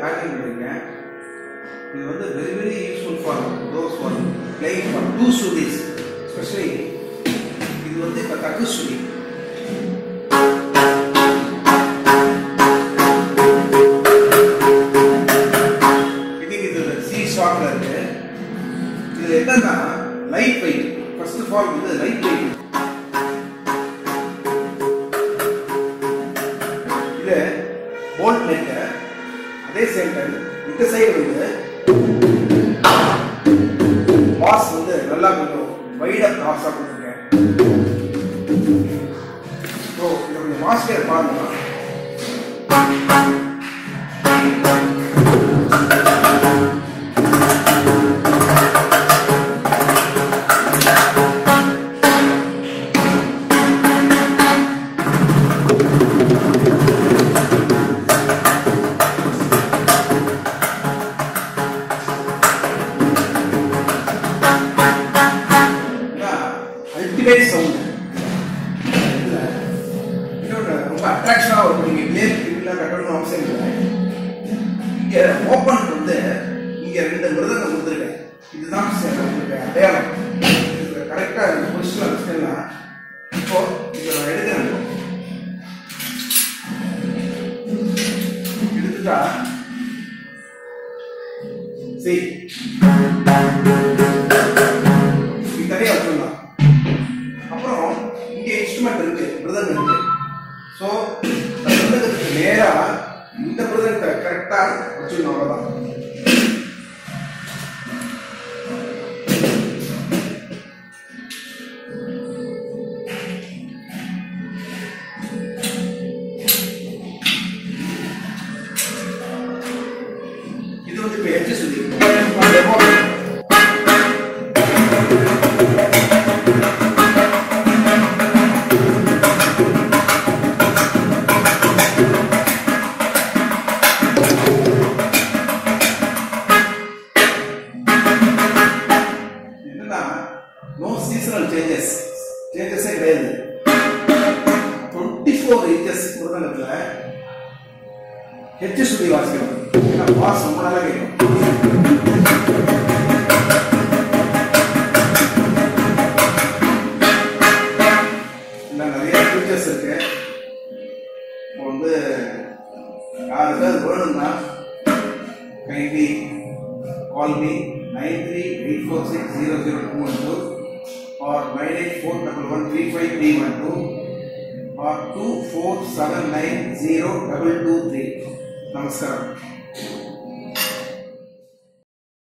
Packing பண்ணியிருக்கேன் இது வந்து very very useful for those for playing for to studies especially இது வந்து இப்போ தக்கு ஸ்டுடி இன்னைக்கு இது சி ஸ்டாக்ல இருக்கு இதுல என்னன்னா light weight first of all வந்து லைட் வெயிட் இது போல்ட் நெட் அதே சேம் டைம் இந்த சைடு வந்து பாஸ் வந்து நல்லா கொஞ்சம் வைடா கிராஸா கொடுத்துருக்கேன் ஸோ இதை கொஞ்சம் மாஸ்டர் பாருங்க அல்டிமேட் சவுண்ட் இன்னொன்று ரொம்ப அட்ராக்ஷனாக இருக்கும் நீங்கள் பிளேன் இப்படிலாம் கட்டணும்னு அவசியம் இல்லை இங்கே ஓப்பன் வந்து இங்கே ரெண்டு மிருதங்கம் கொடுத்துருக்கேன் இதுதான் சரி, உங்களுக்கு அடையாளம் இதில் கரெக்டாக இந்த பொசிஷனில் வச்சுட்டேன்னா இப்போ இதை நான் எடுக்கிறேன் எடுத்துட்டா சரி இது தனியாக வச்சுடலாம் அப்புறம் இங்கே இன்ஸ்ட்ருமெண்ட் இருக்கு மிருதங்கம் இருக்கு ஸோ மிருதங்கத்துக்கு நேரா இந்த மிருதங்கத்தை கரெக்டா வச்சுக்கணும் அவ்வளவுதான் இது வந்து இப்போ எச்சு சொல்லி என்னன்னா நோ சீசனல் சேஞ்சஸ் சேஞ்சஸே கிடையாது டுவெண்ட்டி ஃபோர் இன்ச்சஸ் முருகனத்தில் ஹெச் சுடி வாசிக்கணும் ஏன்னா பாஸ் ரொம்ப நல்லா கேட்கும் இன்னும் நிறைய ஃபீச்சர்ஸ் இருக்கு இப்போ வந்து யாருக்கு அது வேணும்னா kindly call me 9384600212 or 9841135312 or 247902223. Namaskaram.